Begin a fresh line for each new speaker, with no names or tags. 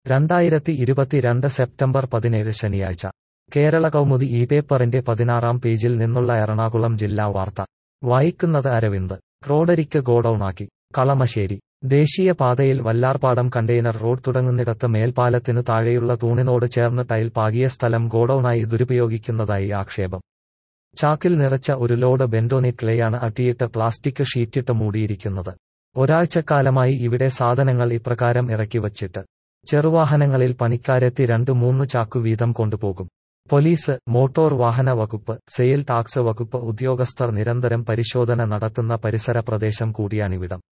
രണ്ടായിരത്തി ഇരുപത്തിരണ്ട് സെപ്റ്റംബർ പതിനേഴ് ശനിയാഴ്ച കേരള കൗമുദി ഈ പേപ്പറിന്റെ പതിനാറാം പേജിൽ നിന്നുള്ള എറണാകുളം ജില്ലാ വാർത്ത വായിക്കുന്നത് അരവിന്ദ് റോഡരിക്ക് ഗോഡൌണാക്കി കളമശ്ശേരി ദേശീയ പാതയിൽ വല്ലാർപാടം കണ്ടെയ്നർ റോഡ് തുടങ്ങുന്നിടത്ത് മേൽപ്പാലത്തിനു താഴെയുള്ള തൂണിനോട് ചേർന്ന് ടൈൽ പാകിയ സ്ഥലം ഗോഡൌണായി ദുരുപയോഗിക്കുന്നതായി ആക്ഷേപം ചാക്കിൽ നിറച്ച ഒരു ലോഡ് ബെന്റോനിക് ക്ലേയാണ് അട്ടിയിട്ട് പ്ലാസ്റ്റിക് ഷീറ്റിട്ട് മൂടിയിരിക്കുന്നത് ഒരാഴ്ചക്കാലമായി ഇവിടെ സാധനങ്ങൾ ഇപ്രകാരം ഇറക്കി വച്ചിട്ട് ചെറുവാഹനങ്ങളിൽ പണിക്കാരെത്തി രണ്ടു മൂന്ന് ചാക്കു വീതം കൊണ്ടുപോകും പോലീസ് മോട്ടോർ വാഹന വകുപ്പ് സെയിൽ ടാക്സ് വകുപ്പ് ഉദ്യോഗസ്ഥർ നിരന്തരം പരിശോധന നടത്തുന്ന പരിസര പ്രദേശം കൂടിയാണിവിടം